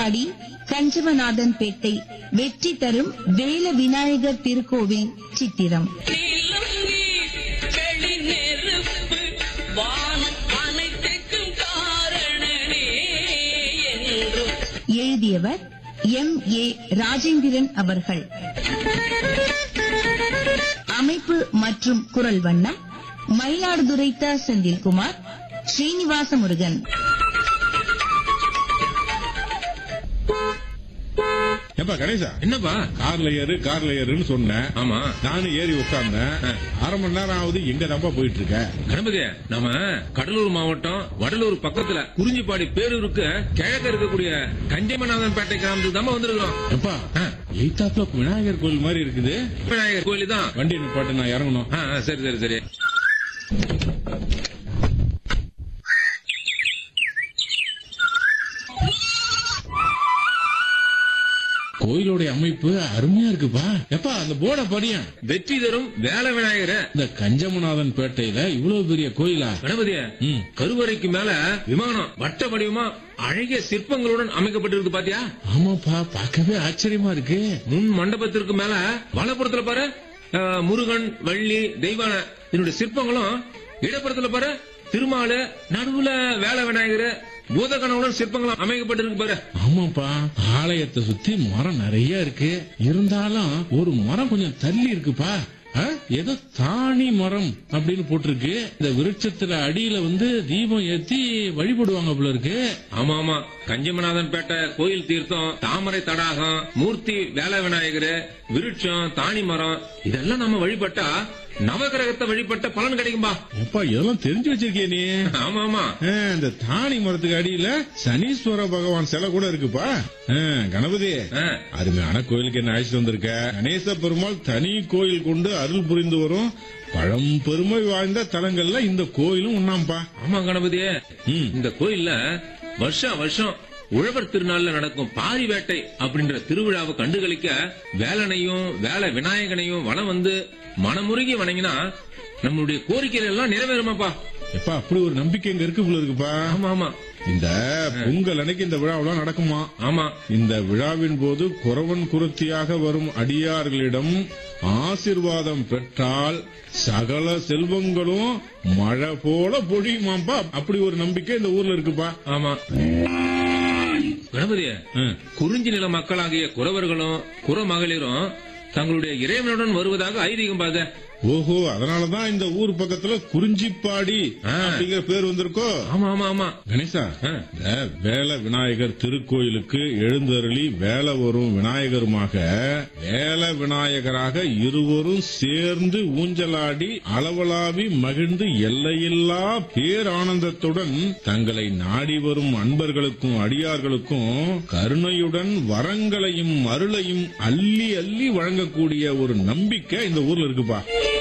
குறிஞ்சிப்பாடி கஞ்சமநாதன் பேட்டை வெற்றி தரும் வேல விநாயகர் திருக்கோவில் சித்திரம் நீலங்கி வெளி நெருப்பு வானம் அனைத்துக்கும் காரணனே என்றும் எழுதியவர் எம் ஏ ராஜேந்திரன் அவர்கள் அமைப்பு மற்றும் குரல் வண்ணம் மயிலாடுதுறை த செந்தில்குமார் ஸ்ரீனிவாச முருகன் ஏப்பா கணேசா என்னப்பா கார்ல ஏறு கார்ல ஏறுன்னு சொன்னேன் ஆமா நானும் ஏறி உட்கார்ந்தேன் அரை மணி நேரம் ஆகுது எங்க தான்ப்பா போயிட்டு இருக்க கணபதிய நம்ம கடலூர் மாவட்டம் வடலூர் பக்கத்துல குறிஞ்சிப்பாடி பேரூருக்கு கிழக்க இருக்கக்கூடிய கஞ்சமநாதன் பேட்டை கிராமத்துக்கு தான் வந்திருக்கிறோம் எப்பா எய்தாப்ல விநாயகர் கோயில் மாதிரி இருக்குது விநாயகர் கோயில் தான் வண்டி நிப்பாட்டு நான் இறங்கணும் ஆ, ஆ, சரி சரி சரி கோயிலோட அமைப்பு அருமையா இருக்குப்பா எப்பா அந்த போர்ட படியன் வெற்றி தரும் வேலை விநாயகர் இந்த கஞ்சமநாதன் பேட்டையில இவ்வளவு பெரிய கோயிலா கணபதிய ம். கருவறைக்கு மேல விமானம் வட்ட வடிவமா அழகிய சிற்பங்களுடன் அமைக்கப்பட்டிருக்கு பாத்தியா ஆமாப்பா பார்க்கவே ஆச்சரியமா இருக்கு முன் மண்டபத்திற்கு மேல வலப்புறத்துல பாரு அஹ், முருகன் வள்ளி தெய்வான இதனுடைய சிற்பங்களும் இடப்புறத்துல பாரு திருமாலு நடுவுல வேலை விநாயகர் பூதகணவுடன் சிற்பங்களும் அமைக்கப்பட்டிருக்கு பாரு ஆமாப்பா ஆலயத்தை சுத்தி மரம் நிறைய இருக்கு இருந்தாலும் ஒரு மரம் கொஞ்சம் தள்ளி இருக்குப்பா ஆ? ஏதோ தாணி மரம் அப்படின்னு போட்டிருக்கு இந்த விருட்சத்துல அடியில வந்து தீபம் ஏத்தி வழிபடுவாங்க போல இருக்கு ஆமா ஆமா கஞ்சமநாதன் பேட்டை கோயில் தீர்த்தம் தாமரை தடாகம் மூர்த்தி வேலை விநாயகர் விருட்சம் தாணி மரம் இதெல்லாம் நம்ம வழிபட்டா நவகிரகத்தை வழிபட்ட பலன் கிடைக்கும்பா எப்பா இதெல்லாம் தெரிஞ்சு வச்சிருக்கிய நீ ஆமா ஆமா ஆ, இந்த தாணி மரத்துக்கு அடியில சனீஸ்வர பகவான் சிலை கூட இருக்குப்பா ஆ, கணபதி ஆ. அருமையான கோயிலுக்கு என்ன அழைச்சிட்டு வந்திருக்க கணேச பெருமாள் தனி கோயில் கொண்டு அருள் புரிந்து வரும் பழம் பெருமை வாய்ந்த தலங்கள்ல இந்த கோயிலும் ஒண்ணாம்பா ஆமா கணபதியே ம். இந்த கோயில்ல வருஷா வருஷம் உழவர் திருநாள்ல நடக்கும் பாரி வேட்டை அப்படின்ற திருவிழாவை கண்டுகளிக்க வேலனையும் வேலை விநாயகனையும் வனம் வந்து மனமுருகி வணங்கினா நம்மளுடைய கோரிக்கைகள் எல்லாம் நிறைவேறுமாப்பா எப்பா அப்படி ஒரு நம்பிக்கை இங்க இருக்கு போல இருக்குப்பா ஆமா ஆமா இந்த பொங்கல் அன்னைக்கு இந்த விழாவெல்லாம் நடக்குமா ஆமா இந்த விழாவின் போது குறவன் குருத்தியாக வரும் அடியார்களிடம் ஆசிர்வாதம் பெற்றால் சகல செல்வங்களும் மழை போல பொழியுமாப்பா அப்படி ஒரு நம்பிக்கை இந்த ஊர்ல இருக்குப்பா ஆமா கணபதிய ம். குறிஞ்சி நில மக்களாகிய குறவர்களும் குற மகளிரும் தங்களுடைய இறைவனுடன் வருவதாக ஐதீகம் பாத ஓஹோ அதனாலதான் இந்த ஊர் பக்கத்துல குறிஞ்சிப்பாடி ஆ. அப்படிங்கிற பேர் வந்திருக்கோ ஆமா ஆமா ஆமா கணேசா ஆ. இந்த வேல விநாயகர் திருக்கோயிலுக்கு எழுந்தருளி வேல வரும் விநாயகருமாக வேல விநாயகராக இருவரும் சேர்ந்து ஊஞ்சலாடி அளவலாவி மகிழ்ந்து எல்லையில்லா பேரானந்தத்துடன் தங்களை நாடி வரும் அன்பர்களுக்கும் அடியார்களுக்கும் கருணையுடன் வரங்களையும் அருளையும் அள்ளி அள்ளி வழங்கக்கூடிய ஒரு நம்பிக்கை இந்த ஊர்ல இருக்குப்பா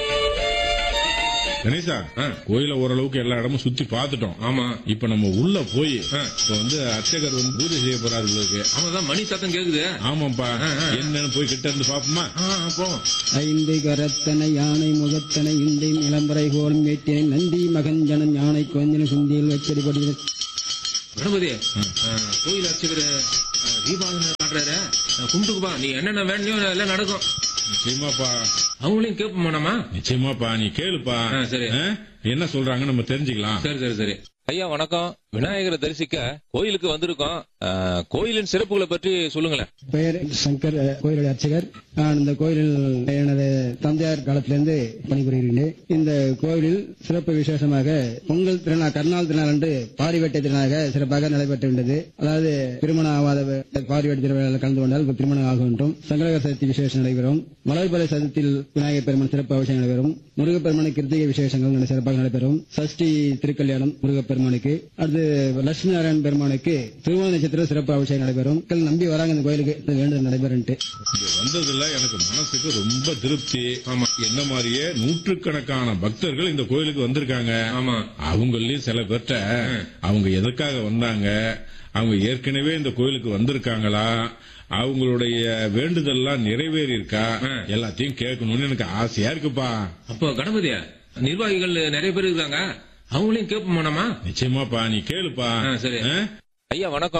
கணேசா ஆ. கோயில ஓரளவுக்கு எல்லா இடமும் சுத்தி பார்த்துட்டோம் ஆமா இப்ப நம்ம உள்ள போய் ஆ. இப்ப வந்து அர்ச்சகர் வந்து பூஜை செய்ய போறாரு இருக்கு ஆமாதான் மணி சத்தம் கேக்குது ஆமாப்பா ஆ, ஆ. என்னன்னு போய் கிட்ட இருந்து பாப்போமா ஆ, ஆ, போவோம் ஐந்து கரத்தனை யானை முகத்தனை இந்தை இளம்பரை கோலம் வேட்டினை நந்தி மகஞ்சனம் யானை கொஞ்சன சுந்தியில் வச்சடிபடுகிறது கணபதி ஆ, கோயில் அர்ச்சகர் தீபாவளி காட்டுறாரு ஆ, கும்பிட்டுக்குப்பா நீ என்னென்ன வேணுமோ எல்லாம் நடக்கும் நிச்சயமாப்பா அவங்களையும் கேட்போமா நம்ம நிச்சயமாப்பா நீ கேளுப்பா ஆ, சரி. ஆ? என்ன சொல்றாங்க நம்ம தெரிஞ்சுக்கலாம் சரி சரி சரி ஐயா வணக்கம் விநாயகரை தரிசிக்க கோயிலுக்கு வந்திருக்கோம் அஹ், கோயிலின் சிறப்புகளை பற்றி சொல்லுங்களேன் பெயர் சங்கர் அஹ், கோயிலுடைய அர்ச்சகர் நான் இந்த கோயிலில் எனது தந்தையார் காலத்திலிருந்து பணிபுரிகிறேன் இந்த கோயிலில் சிறப்பு விசேஷமாக பொங்கல் திருநாள் கருநாள் திருநாள் அன்று பாரிவேட்டை திருநாளாக சிறப்பாக நடைபெற்றுள்ளது அதாவது திருமணம் ஆகாத பாரிவேட்டை திருவிழாவில் கலந்து கொண்டால் திருமணம் ஆகும் என்றும் சங்கரகர சதுர்த்தி விசேஷம் நடைபெறும் மலர்பலை சதுர்த்தியில் விநாயகர் பெருமான் சிறப்பு அவசியம் நடைபெறும் முருகப்பெருமானுக்கு கிருத்திகை விசேஷங்கள் நட- சிறப்பாக நடைபெறும் சஷ்டி திருக்கல்யாணம் முருகப்பெருமானுக்கு அடுத்து லட்சுமி நாராயண பெருமானுக்கு திருவோண நட்சத்திர சிறப்பு அபிஷேகம் நடைபெறும் மக்கள் நம்பி வராங்க இந்த கோயிலுக்கு இது வேண்டுதல் நடைபெறும்ட்டு இங்க வந்ததுல எனக்கு மனசுக்கு ரொம்ப திருப்தி ஆமா என்ன மாதிரியே நூற்றுக்கணக்கான பக்தர்கள் இந்த கோயிலுக்கு வந்திருக்காங்க ஆமா அவங்களயும் சில பேர்ட்ட அவங்க எதுக்காக வந்தாங்க அவங்க ஏற்கனவே இந்த கோயிலுக்கு வந்திருக்காங்களா அவங்களுடைய வேண்டுதல்லாம் நிறைவேறி இருக்கா எல்லாத்தையும் கேட்கணும்னு எனக்கு ஆசையா இருக்குப்பா அப்போ கணபதியா நிர்வாகிகள் நிறைய பேர் இருக்காங்க அவங்களையும் கேட்போமா நம்ம நிச்சயமாப்பா நீ கேளுப்பா ஆ, சரி. ஆ? ஐயா வணக்கம்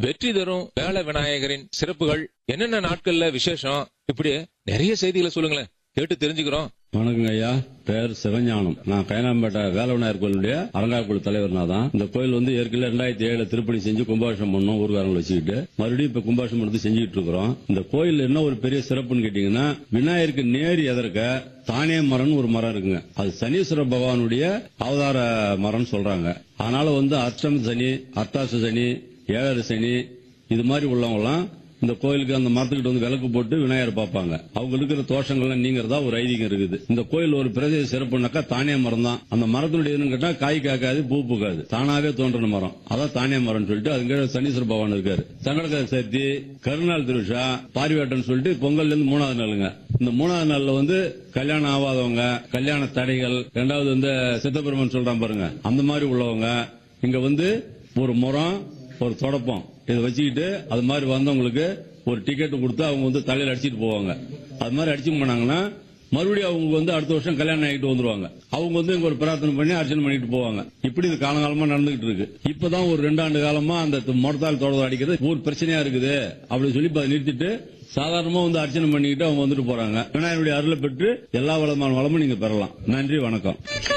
வெற்றி தரும் வேலை விநாயகரின் சிறப்புகள் என்னென்ன நாட்கள்ல விசேஷம் இப்படி நிறைய செய்திகளை சொல்லுங்களேன் கேட்டு தெரிஞ்சுக்கிறோம் வணக்கங்க ஐயா பேர் சிவஞானம் நான் கயனாம்பேட்டை வேலவனாயர் கோயிலுடைய அரங்காக்குழு தலைவர்னா தான் இந்த கோயில் வந்து ஏற்கனவே ரெண்டாயிரத்தி ஏழுல திருப்பணி செஞ்சு கும்பாபிஷம் பண்ணோம் ஊர்காரங்களை வச்சுக்கிட்டு மறுபடியும் இப்ப கும்பாபிஷம் எடுத்து செஞ்சுட்டு இருக்கிறோம் இந்த கோயில் என்ன ஒரு பெரிய சிறப்புன்னு கேட்டீங்கன்னா விநாயகருக்கு நேர் எதற்க தானே மரம்னு ஒரு மரம் இருக்குங்க அது சனீஸ்வர பகவானுடைய அவதார மரம்னு சொல்றாங்க அதனால வந்து அர்ச்சம் சனி அர்த்தாச சனி ஏழரை சனி இது மாதிரி உள்ளவங்கலாம் இந்த கோயிலுக்கு அந்த மரத்துக்கிட்ட வந்து விளக்கு போட்டு விநாயகர் பார்ப்பாங்க அவங்க இருக்கிற தோஷங்கள்லாம் நீங்கிறதா ஒரு ஐதீகம் இருக்குது இந்த கோயில் ஒரு பிரதேச சிறப்புனாக்கா தானிய மரம் தான் அந்த மரத்தினுடைய இதுன்னு கேட்டா காய் காக்காது பூ பூக்காது தானாவே தோன்றின மரம் அதான் தானிய மரம்னு சொல்லிட்டு அதுக்கு கீழே சனீஸ்வர பகவான் இருக்காரு சங்கடகர சதுர்த்தி கருநாள் திருவிழா பாரிவேட்டம்னு சொல்லிட்டு பொங்கல்ல இருந்து மூணாவது நாளுங்க இந்த மூணாவது நாள்ல வந்து கல்யாணம் ஆகாதவங்க கல்யாண தடைகள் ரெண்டாவது வந்து சித்தபெருமன் சொல்றான் பாருங்க அந்த மாதிரி உள்ளவங்க இங்க வந்து ஒரு முறம் ஒரு தொடப்பம் இதை வச்சுக்கிட்டு அது மாதிரி வந்தவங்களுக்கு ஒரு டிக்கெட் கொடுத்து அவங்க வந்து தலையில அடிச்சிட்டு போவாங்க அது மாதிரி அடிச்சு போனாங்கன்னா மறுபடியும் அவங்க வந்து அடுத்த வருஷம் கல்யாணம் ஆகிட்டு வந்துருவாங்க அவங்க வந்து இங்க ஒரு பிரார்த்தனை பண்ணி அர்ச்சனை பண்ணிட்டு போவாங்க இப்படி இது காலங்காலமா நடந்துகிட்டு இருக்கு இப்பதான் ஒரு ரெண்டாண்டு காலமா அந்த முறத்தால் தொடர்ந்து அடிக்கிறது ஊர் பிரச்சனையா இருக்குது அப்படின்னு சொல்லி இப்ப அதை நிறுத்திட்டு சாதாரணமா வந்து அர்ச்சனை பண்ணிக்கிட்டு அவங்க வந்துட்டு போறாங்க விநாயகருடைய அருளை பெற்று எல்லா வளமான வளமும் நீங்க பெறலாம் நன்றி வணக்கம்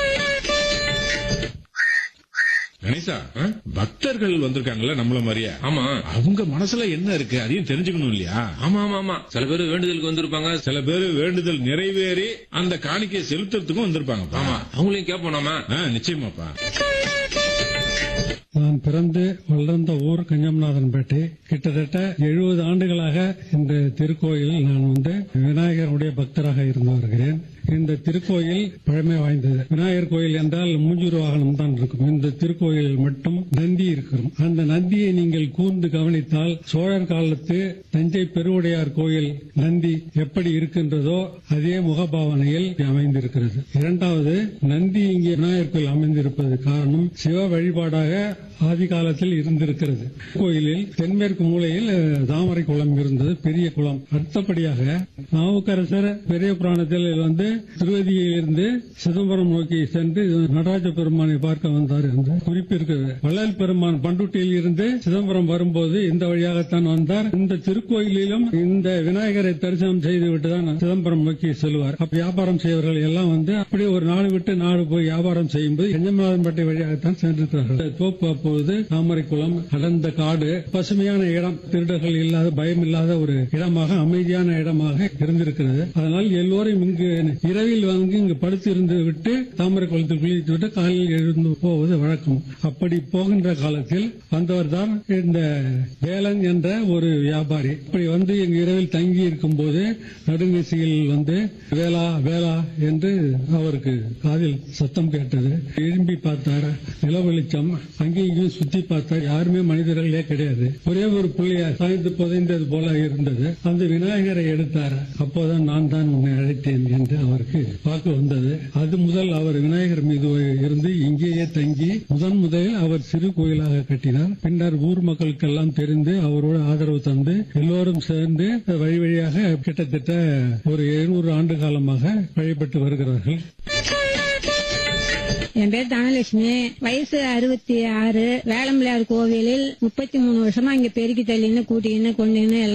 கணேசா பக்தர்கள் வந்திருக்காங்கல்ல நம்மள மாதிரியா ஆமா அவங்க மனசுல என்ன இருக்கு அதையும் தெரிஞ்சுக்கணும் இல்லையா ஆமா ஆமா ஆமா சில பேர் வேண்டுதலுக்கு வந்திருப்பாங்க சில பேர் வேண்டுதல் நிறைவேறி அந்த காணிக்கையை செலுத்துறதுக்கும் வந்திருப்பாங்க ஆமா அவங்களையும் கேட்போம் நாம நிச்சயமாப்பா நான் பிறந்து வளர்ந்த ஊர் கஞ்சம்நாதன்பேட்டை கிட்டத்தட்ட எழுபது ஆண்டுகளாக இந்த திருக்கோயிலில் நான் வந்து விநாயகருடைய பக்தராக இருந்து வருகிறேன் இந்த திருக்கோயில் பழமை வாய்ந்தது விநாயகர் கோயில் என்றால் மூஞ்சூர் வாகனம் தான் இருக்கும் இந்த திருக்கோயிலில் மட்டும் நந்தி இருக்கும் அந்த நந்தியை நீங்கள் கூர்ந்து கவனித்தால் சோழர் காலத்து தஞ்சை பெருவுடையார் கோயில் நந்தி எப்படி இருக்கின்றதோ அதே முகபாவனையில் அமைந்திருக்கிறது இரண்டாவது நந்தி இங்கே விநாயகர் கோயில் அமைந்திருப்பது காரணம் சிவ வழிபாடாக ஆதி காலத்தில் இருந்திருக்கிறது கோயிலில் தென்மேற்கு மூலையில் அஹ், தாமரை குளம் இருந்தது பெரிய குளம் அடுத்தபடியாக நாவுக்கரசர் பெரிய புராணத்தில் வந்து திருவதியிலிருந்து சிதம்பரம் நோக்கி சென்று நடராஜ பெருமானை பார்க்க வந்தார் என்று குறிப்பு இருக்கிறது வள்ளல் பெருமான் பண்டுட்டியில் இருந்து சிதம்பரம் வரும்போது இந்த வழியாகத்தான் வந்தார் இந்த திருக்கோயிலிலும் இந்த விநாயகரை தரிசனம் செய்துவிட்டு தான் சிதம்பரம் நோக்கி செல்வார் அப்ப வியாபாரம் செய்வர்கள் எல்லாம் வந்து அப்படி ஒரு நாடு விட்டு நாடு போய் வியாபாரம் செய்யும்போது கஞ்சமநாதன்பேட்டை வழியாகத்தான் சென்றிருக்கிறார்கள் இந்த தோப்பு அப்பொழுது தாமரைக்குளம் அடர்ந்த காடு பசுமையான இடம் திருடர்கள் இல்லாத பயம் இல்லாத ஒரு இடமாக அமைதியான இடமாக இருந்திருக்கிறது அதனால் எல்லோரும் இங்கு இரவில் வந்து இங்கு படுத்து இருந்து விட்டு தாமரை குளத்தில் குளித்து விட்டு காலையில் எழுந்து போவது வழக்கம் அப்படி போகின்ற காலத்தில் வந்தவர் தான் இந்த வேலன் என்ற ஒரு வியாபாரி இப்படி வந்து எங்க இரவில் தங்கி இருக்கும் போது நடுநிசையில் வந்து வேலா வேலா என்று அவருக்கு காதில் சத்தம் கேட்டது எழும்பி பார்த்தார் நில வெளிச்சம் அங்கேயும் இங்கேயும் சுத்தி பார்த்தார் யாருமே மனிதர்களே கிடையாது ஒரே ஒரு புள்ளைய சாய்ந்து புதைந்தது போல இருந்தது அந்த விநாயகரை எடுத்தார் அப்போதான் நான் தான் உன்னை அழைத்தேன் என்று அவருக்கு வாக்கு வந்தது அது முதல் அவர் விநாயகர் மீது இருந்து இங்கேயே தங்கி முதன் முதலில் அவர் சிறு கோயிலாக கட்டினார் பின்னர் ஊர் மக்களுக்கெல்லாம் தெரிந்து அவரோட ஆதரவு தந்து எல்லோரும் சேர்ந்து வழி வழியாக கிட்டத்தட்ட ஒரு எழுநூறு ஆண்டு காலமாக வழிபட்டு வருகிறார்கள் என் பேர் தனலட்சுமி வயசு அறுபத்தி ஆறு வேளம்பிள்ளையார் கோவிலில் முப்பத்தி மூணு வருஷமா இங்க பெருக்கி தள்ளின்னு கூட்டின்னு கொண்டுன்னு எல்லாம்